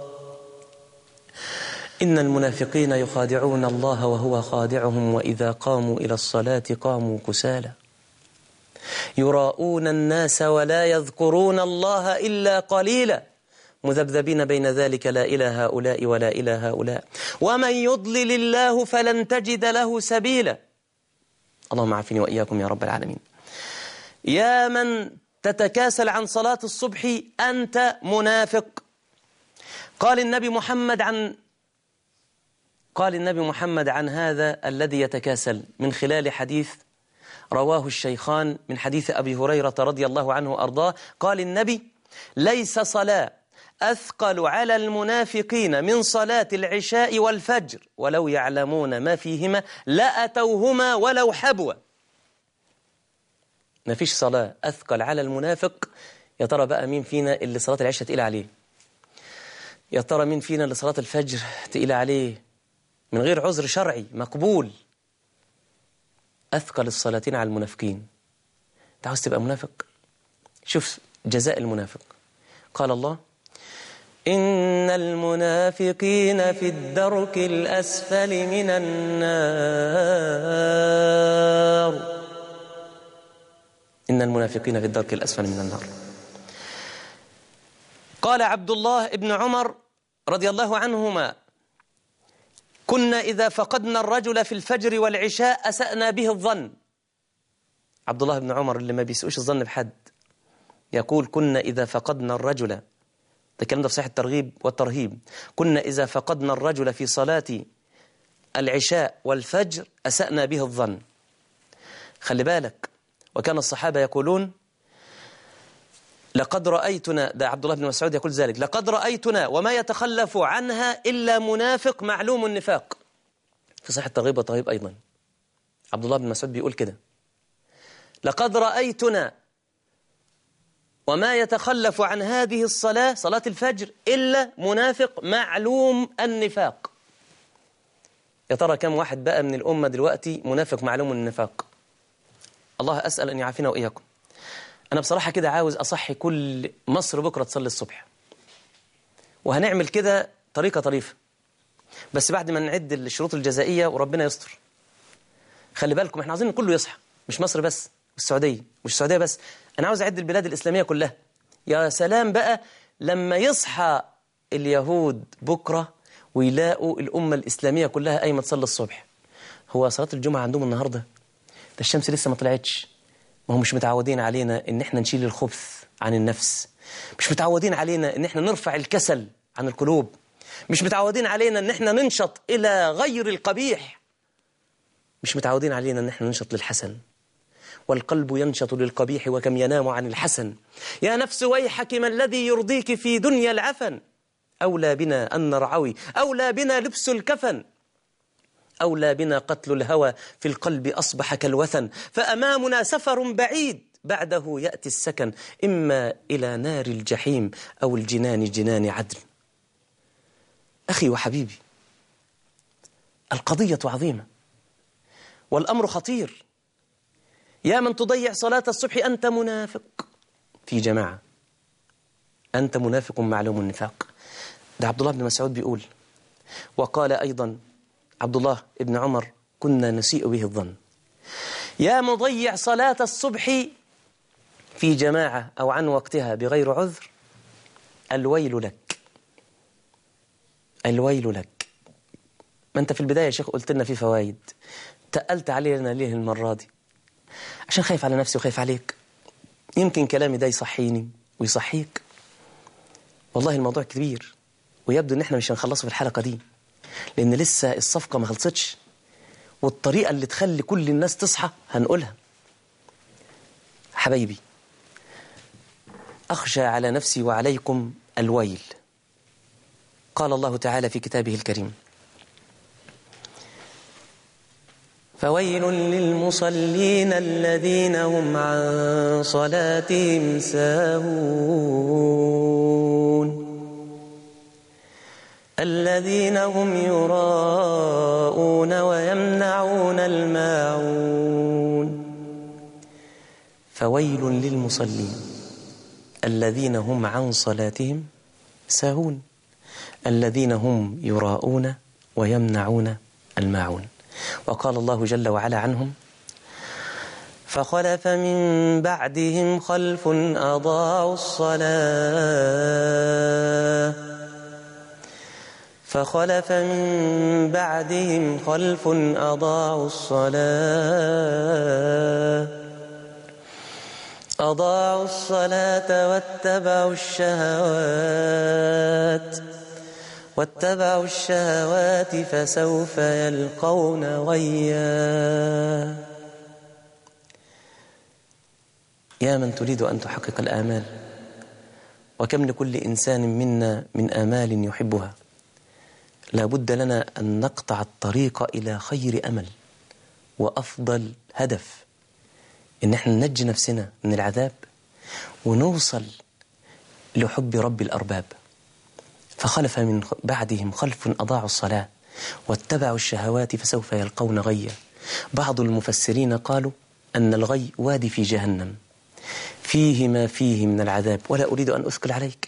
إن المنافقين يخادعون الله وهو خادعهم وإذا قاموا إلى الصلاة قاموا كسالى يراءون الناس ولا يذكرون الله إلا قليلا مذبذبين بين ذلك لا إلى هؤلاء ولا إلى هؤلاء ومن يضلل الله فلن تجد له سبيلا اللهم عافني وإياكم يا رب العالمين يا من تتكاسل عن صلاة الصبح أنت منافق قال النبي محمد عن قال النبي محمد عن هذا الذي يتكاسل من خلال حديث رواه الشيخان من حديث أبي هريرة رضي الله عنه أرضاه قال النبي ليس صلاة أثقل على المنافقين من صلاة العشاء والفجر ولو يعلمون ما فيهما لأتوهما ولو حبوا ما فيش صلاة أثقل على المنافق يا ترى بقى مين فينا اللي صلاة العشاء تقيلة عليه يا ترى مين فينا اللي صلاة الفجر تقيلة عليه من غير عذر شرعي مقبول أثقل الصلاتين على المنافقين أنت عاوز تبقى منافق شوف جزاء المنافق قال الله إن المنافقين في الدرك الأسفل من النار إن المنافقين في الدرك الأسفل من النار قال عبد الله بن عمر رضي الله عنهما كنا إذا فقدنا الرجل في الفجر والعشاء أسأنا به الظن عبد الله بن عمر اللي ما بيسوش الظن بحد يقول كنا إذا فقدنا الرجل ده الكلام ده في صحيح الترغيب والترهيب كنا إذا فقدنا الرجل في صلاة العشاء والفجر أسأنا به الظن خلي بالك وكان الصحابة يقولون لقد رأيتنا ده عبد الله بن مسعود يقول ذلك لقد رأيتنا وما يتخلف عنها إلا منافق معلوم النفاق في صحيح الترغيب والترهيب أيضا عبد الله بن مسعود بيقول كده لقد رأيتنا وما يتخلف عن هذه الصلاة صلاة الفجر إلا منافق معلوم النفاق يا ترى كم واحد بقى من الأمة دلوقتي منافق معلوم النفاق الله أسأل أن يعافينا وإياكم أنا بصراحة كده عاوز أصحي كل مصر بكرة تصلي الصبح وهنعمل كده طريقة طريفة بس بعد ما نعد الشروط الجزائية وربنا يستر خلي بالكم احنا عاوزين كله يصحى مش مصر بس والسعودية مش السعودية بس أنا عاوز أعد البلاد الإسلامية كلها يا سلام بقى لما يصحى اليهود بكرة ويلاقوا الأمة الإسلامية كلها قايمة تصلي الصبح هو صلاة الجمعة عندهم النهاردة ده الشمس لسه ما طلعتش ما هم مش متعودين علينا ان احنا نشيل الخبث عن النفس مش متعودين علينا ان احنا نرفع الكسل عن القلوب مش متعودين علينا ان احنا ننشط الى غير القبيح مش متعودين علينا ان احنا ننشط للحسن والقلب ينشط للقبيح وكم ينام عن الحسن يا نفس ويحك ما الذي يرضيك في دنيا العفن أولى بنا أن نرعوي أولى بنا لبس الكفن أولى بنا قتل الهوى في القلب أصبح كالوثن فأمامنا سفر بعيد بعده يأتي السكن إما إلى نار الجحيم أو الجنان جنان عدن أخي وحبيبي القضية عظيمة والأمر خطير يا من تضيع صلاة الصبح أنت منافق في جماعة أنت منافق معلوم النفاق ده عبد الله بن مسعود بيقول وقال أيضا عبد الله بن عمر كنا نسيء به الظن يا مضيع صلاة الصبح في جماعة أو عن وقتها بغير عذر الويل لك الويل لك ما أنت في البداية يا شيخ قلت لنا في فوائد تقلت علينا ليه المرة دي عشان خايف على نفسي وخايف عليك يمكن كلامي ده يصحيني ويصحيك والله الموضوع كبير ويبدو ان احنا مش هنخلصه في الحلقة دي لان لسه الصفقة ما خلصتش والطريقة اللي تخلي كل الناس تصحى هنقولها حبايبي أخشى على نفسي وعليكم الويل قال الله تعالى في كتابه الكريم فويل للمصلين الذين هم عن صلاتهم ساهون الذين هم يراءون ويمنعون الماعون فويل للمصلين الذين هم عن صلاتهم ساهون الذين هم يراءون ويمنعون الماعون وقال الله جل وعلا عنهم فخلف من بعدهم خلف أضاعوا الصلاة فخلف من بعدهم خلف أضاعوا الصلاة أضاعوا الصلاة واتبعوا الشهوات واتبعوا الشهوات فسوف يلقون غيا يا من تريد أن تحقق الآمال وكم لكل إنسان منا من آمال يحبها لا بد لنا أن نقطع الطريق إلى خير أمل وأفضل هدف إن احنا ننجي نفسنا من العذاب ونوصل لحب رب الأرباب فخلف من بعدهم خلف أضاعوا الصلاة واتبعوا الشهوات فسوف يلقون غيا بعض المفسرين قالوا أن الغي وادي في جهنم فيه ما فيه من العذاب ولا أريد أن أثقل عليك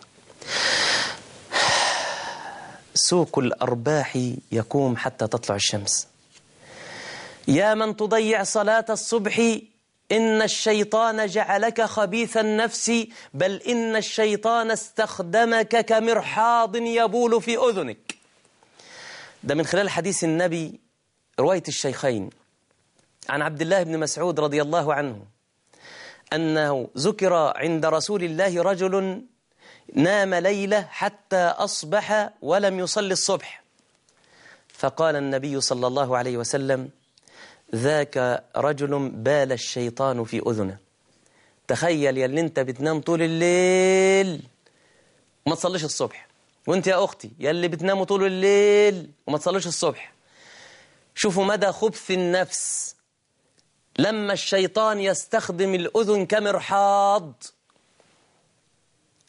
سوق الأرباح يقوم حتى تطلع الشمس يا من تضيع صلاة الصبح إن الشيطان جعلك خبيث النفس بل إن الشيطان استخدمك كمرحاض يبول في أذنك ده من خلال حديث النبي رواية الشيخين عن عبد الله بن مسعود رضي الله عنه أنه ذكر عند رسول الله رجل نام ليلة حتى أصبح ولم يصلي الصبح فقال النبي صلى الله عليه وسلم ذاك رجل بال الشيطان في أذنه تخيل يا اللي انت بتنام طول الليل وما تصليش الصبح وانت يا أختي يا اللي بتنام طول الليل وما تصليش الصبح شوفوا مدى خبث النفس لما الشيطان يستخدم الأذن كمرحاض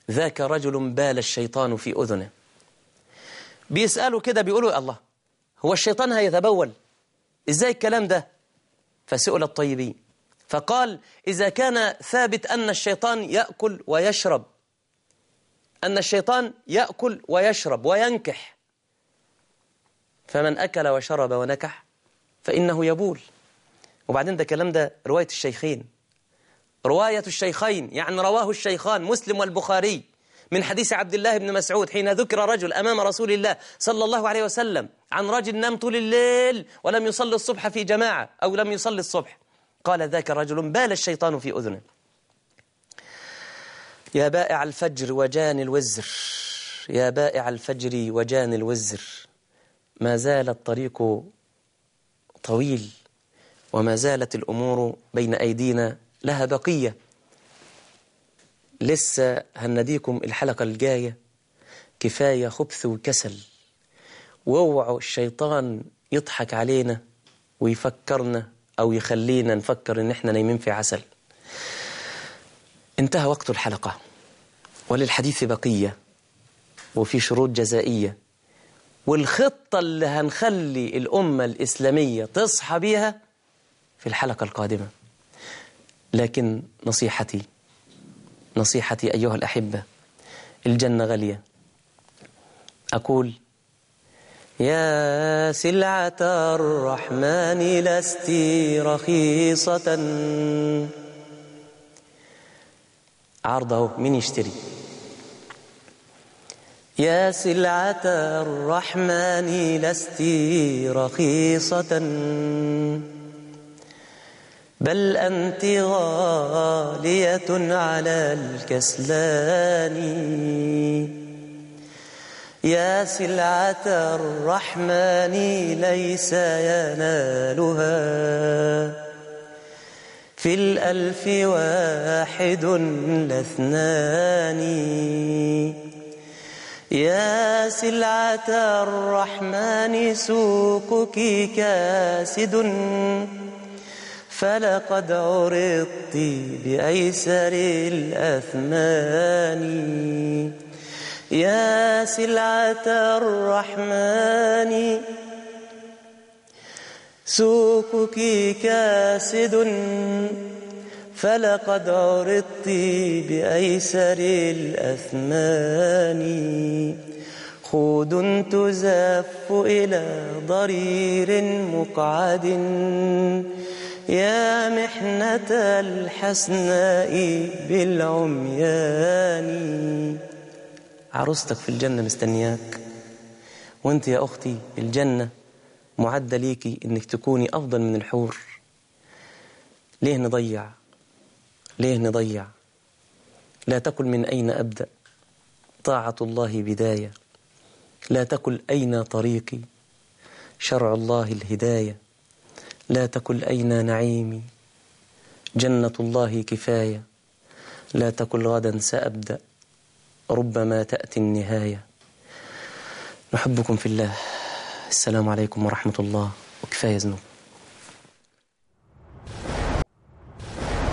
ذاك رجل بال الشيطان في أذنه بيسألوا كده بيقولوا الله هو الشيطان هيتبول إزاي الكلام ده فسئل الطيبين فقال إذا كان ثابت أن الشيطان يأكل ويشرب أن الشيطان يأكل ويشرب وينكح فمن أكل وشرب ونكح فإنه يبول وبعدين ده كلام ده رواية الشيخين رواية الشيخين يعني رواه الشيخان مسلم والبخاري من حديث عبد الله بن مسعود حين ذكر رجل أمام رسول الله صلى الله عليه وسلم عن رجل نام طول الليل ولم يصلي الصبح في جماعة أو لم يصلي الصبح قال ذاك رجل بال الشيطان في أذنه يا بائع الفجر وجان الوزر يا بائع الفجر وجان الوزر ما زال الطريق طويل وما زالت الأمور بين أيدينا لها بقية لسه هنديكم الحلقة الجاية كفاية خبث وكسل واوعوا الشيطان يضحك علينا ويفكرنا أو يخلينا نفكر إن إحنا نايمين في عسل انتهى وقت الحلقة وللحديث بقية وفي شروط جزائية والخطة اللي هنخلي الأمة الإسلامية تصحى بيها في الحلقة القادمة لكن نصيحتي نصيحتي أيها الأحبة الجنة غالية أقول يا سلعة الرحمن لست رخيصة عرضه من يشتري يا سلعة الرحمن لست رخيصة بل أنت غالية على الكسلان يا سلعة الرحمن ليس ينالها في الألف واحد لاثنان يا سلعة الرحمن سوقك كاسد فلقد عرضت بأيسر الأثمان يا سلعة الرحمن سوقك كاسد فلقد عرضت بأيسر الأثمان خود تزف إلى ضرير مقعد يا محنة الحسناء بالعميان عروستك في الجنة مستنياك وانت يا أختي الجنة معدة ليكي انك تكوني أفضل من الحور ليه نضيع ليه نضيع لا تقل من أين أبدأ طاعة الله بداية لا تقل أين طريقي شرع الله الهداية لا تقل أين نعيمي جنة الله كفاية لا تقل غدا سأبدأ ربما تأتي النهاية نحبكم في الله السلام عليكم ورحمة الله وكفاية ذنوب